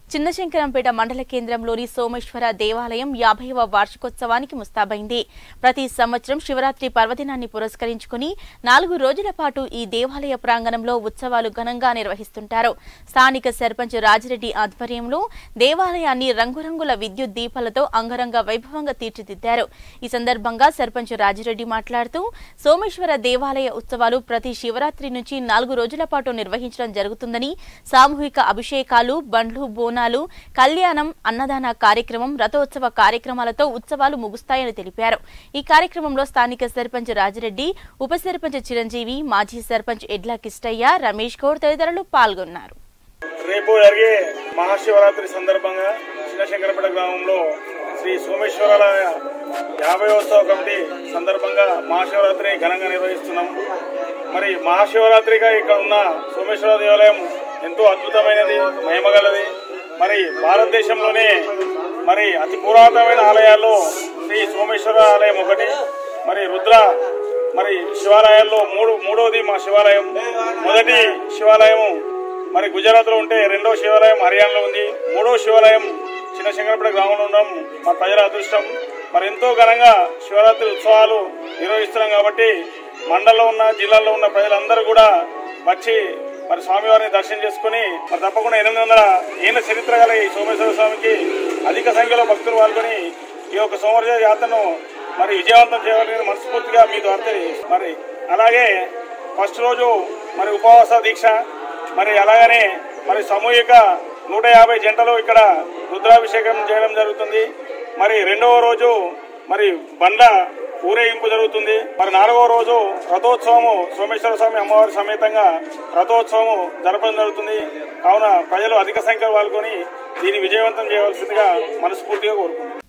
చిన్నశంకరంపేట మండల కేంద్రంలోని సోమేశ్వర దేవాలయం యాభైవ వార్షికోత్సవానికి ముస్తాబైంది ప్రతి సంవత్సరం శివరాత్రి పర్వదినాన్ని పురస్కరించుకుని నాలుగు రోజుల పాటు ఈ దేవాలయ ప్రాంగణంలో ఉత్సవాలు ఘనంగా నిర్వహిస్తుంటారు స్థానిక సర్పంచ్ రాజిరెడ్డి ఆధ్వర్యంలో దేవాలయాన్ని రంగురంగుల విద్యుత్ దీపాలతో అంగరంగ వైభవంగా తీర్చిదిద్దారు ఈ సందర్భంగా సర్పంచ్ రాజిరెడ్డి మాట్లాడుతూ సోమేశ్వర దేవాలయ ఉత్సవాలు ప్రతి శివరాత్రి నుంచి నాలుగు రోజుల పాటు నిర్వహించడం జరుగుతుందని సామూహిక అభిషేకాలు బండ్లు బోనాలు కళ్యాణం అన్నదాన కార్యక్రమం రథోత్సవ కార్యక్రమాలతో ఉత్సవాలు ముగుస్తాయని తెలిపారు ఈ కార్యక్రమంలో స్థానిక సర్పంచ్ రాజిరెడ్డి ఉప సర్పంచ్ చిరంజీవి మాజీ సర్పంచ్ ఎడ్ల కిష్టయ్య రమేష్ గౌడ్ తదితరులు పాల్గొన్నారు రేపు జరిగే మహాశివరాత్రి సందర్భంగా చిన్నశంకరపేట గ్రామంలో శ్రీ సోమేశ్వరాలయ యాభై ఉత్సవ కమిటీ సందర్భంగా మహాశివరాత్రిని ఘనంగా నిర్వహిస్తున్నాం మరి మహాశివరాత్రిగా ఇక్కడ ఉన్న సోమేశ్వర దేవాలయం ఎంతో అద్భుతమైనది మహిమగలది మరి భారతదేశంలోనే మరి అతి పురాతనమైన ఆలయాల్లో శ్రీ సోమేశ్వర ఆలయం ఒకటి మరి రుద్ర మరి శివాలయాల్లో మూడు మూడోది మా శివాలయం మొదటి శివాలయం మరి గుజరాత్ లో ఉంటే రెండో శివాలయం హర్యానాలో ఉంది మూడో శివాలయం చిన్న శంకరపేట గ్రామంలో ఉండడం మా ప్రజల అదృష్టం మరి ఎంతో ఘనంగా శివరాత్రి ఉత్సవాలు నిర్వహిస్తున్నాం కాబట్టి మండలంలో ఉన్న జిల్లాలో ఉన్న ప్రజలందరూ కూడా వచ్చి మరి స్వామివారిని దర్శనం చేసుకుని మరి తప్పకుండా ఎనిమిది వందల ఏళ్ళ చరిత్ర గల ఈ సోమేశ్వర స్వామికి అధిక సంఖ్యలో భక్తులు పాల్గొని ఈ యొక్క సోమవార యాత్రను మరి విజయవంతం చేయాలని మనస్ఫూర్తిగా మీ ద్వారా మరి అలాగే ఫస్ట్ రోజు మరి ఉపవాస దీక్ష మరి అలాగనే మరి సామూహిక నూట యాభై జంటలు ఇక్కడ రుద్రాభిషేకం చేయడం జరుగుతుంది మరి రెండవ రోజు మరి బండ్ల ఊరేగింపు జరుగుతుంది మరి నాలుగవ రోజు రథోత్సవము సోమేశ్వర స్వామి అమ్మవారి సమేతంగా రథోత్సవము జరపడం జరుగుతుంది కావున ప్రజలు అధిక సంఖ్యలో పాల్గొని దీన్ని విజయవంతం చేయవలసిందిగా మనస్ఫూర్తిగా కోరుకుంటున్నాను